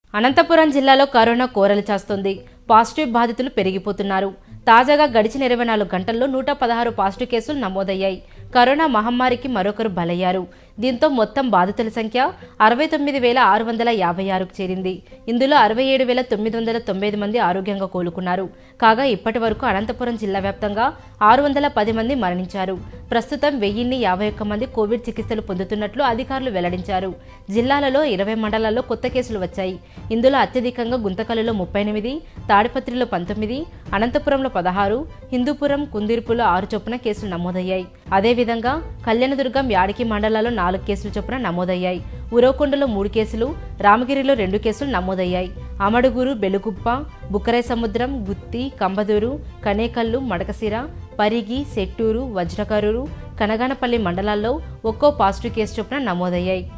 అనంతపురం జిల్లాలో కరోనా కోరలు చాస్తుంది పాజిటివ్ బాధితులు పెరిగిపోతున్నారు తాజాగా గడిచిన ఇరవై నాలుగు గంటల్లో నూట పదహారు పాజిటివ్ కేసులు నమోదయ్యాయి కరోనా మహమ్మారికి మరొకరు బలయ్యారు దీంతో మొత్తం బాధితుల సంఖ్య అరవై తొమ్మిది వేల ఆరు వందల యాభై ఆరుకు చేరింది ఇందులో అరవై ఏడు వేల తొమ్మిది వందల తొంభై ఐదు మంది ఆరోగ్యంగా కోలుకున్నారు కాగా ఇప్పటి వరకు అనంతపురం జిల్లా వ్యాప్తంగా ఆరు వందల పది మంది మరణించారు ప్రస్తుతం వెయ్యిన్ని యాభై ఒక్క మంది కోవిడ్ చికిత్సలు పొందుతున్నట్లు అధికారులు వెల్లడించారు జిల్లాలలో ఇరవై మండలాల్లో కొత్త కేసులు వచ్చాయి ఇందులో అత్యధికంగా గుంతకల్లులో ముప్పై ఎనిమిది తాడిపత్రిలో పంతొమ్మిది అనంతపురంలో పదహారు హిందూపురం కుందిర్పులో ఆరు చొప్పున కేసులు నమోదయ్యాయి అదేవిధంగా కళ్యాణదుర్గం యాడికి మండలాల్లో నాలుగు కేసులు చొప్పున నమోదయ్యాయి ఉరవకొండలో మూడు కేసులు రామగిరిలో రెండు కేసులు నమోదయ్యాయి అమడుగురు బెలుగుప్ప బుక్కరై సముద్రం గుత్తి కంబదూరు కనేకల్లు మడకసిర పరిగి సెట్టూరు వజ్రకరూరు కనగానపల్లి మండలాల్లో ఒక్కో పాజిటివ్ కేసు చొప్పున నమోదయ్యాయి